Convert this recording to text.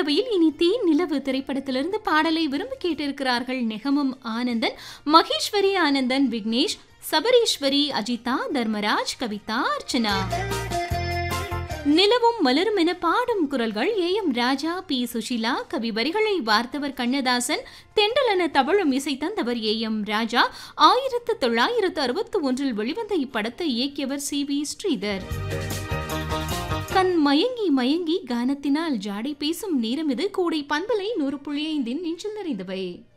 நிலவையில் இனி தீ நிலவு திரைப்படத்திலிருந்து பாடலை விரும்பி கேட்டிருக்கிறார்கள் நெகமும் ஆனந்தன் மகேஸ்வரி ஆனந்தன் விக்னேஷ் சபரீஸ்வரி அஜிதா தர்மராஜ் கவிதா அர்ச்சனா நிலவும் மலரும் என பாடும் குரல்கள் A M Raja P Susheela கவி வரிகளை வார்த்தவர் கண்ணதாசன் தெண்டலென தவழும் இசை தந்தவர் ஏ எம் ராஜா ஆயிரத்து தொள்ளாயிரத்து அறுபத்தி ஒன்றில் வெளிவந்த இப்படத்தை இயக்கியவர் சி வி ஸ்ரீதர் கண் மயங்கி மயங்கி கானத்தினால் ஜாடை பேசும் நேரம் இது கூடை பண்பலை நூறு புள்ளி ஐந்தின் நெஞ்சில் நிறைந்தவை